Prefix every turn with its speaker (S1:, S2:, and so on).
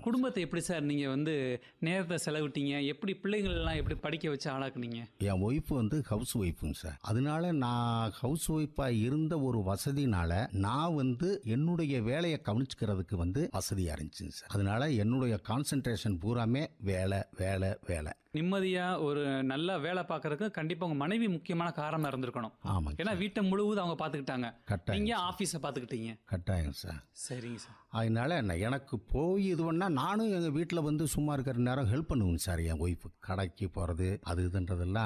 S1: குடும்பத்தை எப்படி சார் நீங்கள் வந்து நேரத்தை செலவிட்டீங்க எப்படி பிள்ளைங்களெல்லாம் எப்படி படிக்க வச்சு ஆளாக்குனீங்க
S2: என் ஒய்ஃப் வந்து ஹவுஸ் ஒய்ஃபுங்க சார் அதனால நான் ஹவுஸ் ஒய்ஃபாக இருந்த ஒரு வசதினால நான் வந்து என்னுடைய வேலையை கவனிச்சுக்கிறதுக்கு வந்து வசதியாக இருந்துச்சுங்க சார் அதனால என்னுடைய கான்சென்ட்ரேஷன் பூராமே வேலை வேலை வேலை
S1: நிம்மதியாக ஒரு நல்ல வேலை பார்க்கறதுக்கு கண்டிப்பாக உங்கள் மனைவி முக்கியமான காரணம் இருந்திருக்கணும்
S2: ஆமாங்க
S1: ஏன்னா வீட்டை முழுவதும் அவங்க பார்த்துக்கிட்டாங்க
S2: கட்டாயம்
S1: நீங்கள் ஆஃபீஸை பார்த்துக்கிட்டீங்க
S2: கட்டாயம் சார்
S1: சரிங்க சார்
S2: அதனால நான் எனக்கு போய் இது பண்ணால் நானும் எங்கள் வீட்டில் வந்து சும்மா இருக்கிற நேரம் ஹெல்ப் பண்ணுவேங்க சார் என் ஒய்ஃபு கடைக்கு போகிறது அது இதுன்றதெல்லாம்